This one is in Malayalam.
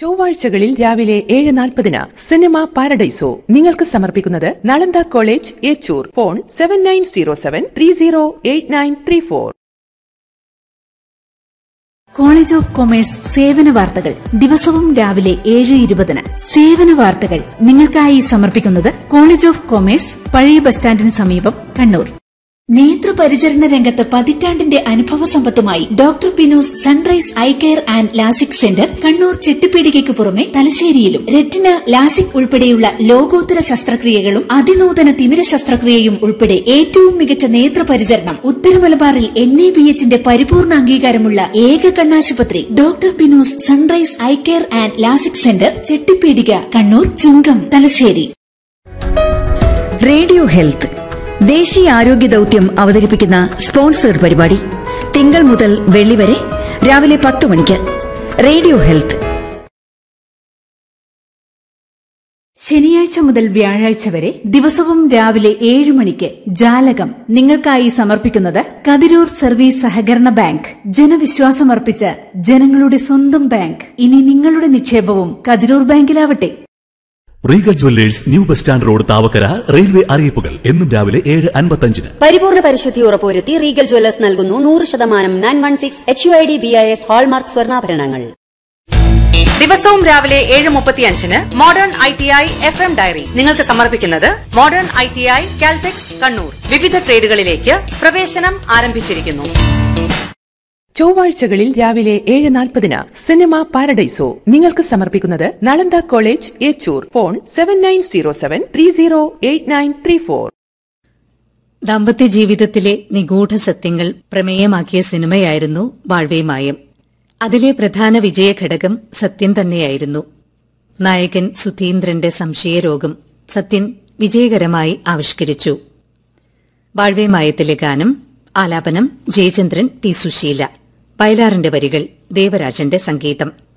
ചൊവ്വാഴ്ചകളിൽ രാവിലെ ഏഴ് നാൽപ്പതിന് സിനിമ പാരഡൈസോ നിങ്ങൾക്ക് സമർപ്പിക്കുന്നത് Nalanda college Echur phone seven nine zero seven three zero eight nine three four college of commerce സേവന വാർത്തകൾ ദിവസവും രാവിലെ ഏഴ് ഇരുപതിന് സേവന വാർത്തകൾ നിങ്ങൾക്കായി സമർപ്പിക്കുന്നത് കോളേജ് ഓഫ് കൊമേഴ്സ് പഴയ ബസ് സ്റ്റാൻഡിന് സമീപം കണ്ണൂർ നേത്രപരിചരണ രംഗത്ത് പതിറ്റാണ്ടിന്റെ അനുഭവ സമ്പത്തുമായി doctor Pinos sunrise eye care and LASIK centre Kannur ചെട്ടിപ്പീടികയ്ക്ക് പുറമെ തലശ്ശേരിയിലും റെറ്റിന ലാസിക് ഉൾപ്പെടെയുള്ള ലോകോത്തര ശസ്ത്രക്രിയകളും അതിനൂതന തിമിര ശസ്ത്രക്രിയയും ഉൾപ്പെടെ ഏറ്റവും മികച്ച നേത്രപരിചരണം ഉത്തര മലബാറിൽ എൻ എ ബി എച്ചിന്റെ പരിപൂർണ അംഗീകാരമുള്ള ഏക കണ്ണാശുപത്രി doctor Pinos sunrise eye care and LASIK centre Chettipeedika Kannur Chungam Thalassery radio health ദേശീയ ആരോഗ്യ ദൗത്യം അവതരിപ്പിക്കുന്ന സ്പോൺസേഡ് പരിപാടി തിങ്കൾ മുതൽ വെള്ളി വരെ രാവിലെ പത്ത് മണിക്ക് റേഡിയോ ഹെൽത്ത് ശനിയാഴ്ച മുതൽ വ്യാഴാഴ്ച വരെ ദിവസവും രാവിലെ ഏഴ് മണിക്ക് ജാലകം നിങ്ങൾക്കായി സമർപ്പിക്കുന്നത് കതിരൂർ സർവീസ് സഹകരണ ബാങ്ക് ജനവിശ്വാസമർപ്പിച്ച ജനങ്ങളുടെ സ്വന്തം ബാങ്ക് ഇനി നിങ്ങളുടെ നിക്ഷേപവും കതിരൂർ ബാങ്കിലാവട്ടെ Regal jewellers new bus stand road Thavakkara railway അറിയിപ്പുകൾ എന്നും രാവിലെ ഏഴ് അൻപത്തഞ്ചിന് പരിപൂർണ പരിശുദ്ധി ഉറപ്പുവരുത്തി റീഗൽ ജ്വല്ലേഴ്സ് നൽകുന്നു നൂറ് ശതമാനം nine one six H U I D B I S hallmark സ്വർണ്ണാഭരണങ്ങൾ ദിവസവും രാവിലെ ഏഴ് മുപ്പത്തിയഞ്ചിന് modern I T I F M diary നിങ്ങൾക്ക് സമർപ്പിക്കുന്നത് modern I T I Caltex Kannur വിവിധ ട്രേഡുകളിലേക്ക് പ്രവേശനം ആരംഭിച്ചിരിക്കുന്നു ചൊവ്വാഴ്ചകളിൽ രാവിലെ ഏഴ് നാൽപ്പതിന് സിനിമ പാരഡൈസോ നിങ്ങൾക്ക് സമർപ്പിക്കുന്നത് Nalanda college Echur phone seven nine zero seven three zero eight nine three four ദാമ്പത്യ ജീവിതത്തിലെ നിഗൂഢ സത്യങ്ങൾ പ്രമേയമാക്കിയ സിനിമയായിരുന്നു വാഴ്വേമായം അതിലെ പ്രധാന വിജയഘടകം സത്യം തന്നെയായിരുന്നു നായകൻ സുധീന്ദ്രന്റെ സംശയരോഗം സത്യൻ വിജയകരമായി ആവിഷ്കരിച്ചു വാഴ്വേമായത്തിലെ ഗാനം ആലാപനം ജയചന്ദ്രൻ ടി സുശീല വയലാറിന്റെ വരികൾ ദേവരാജന്റെ സംഗീതം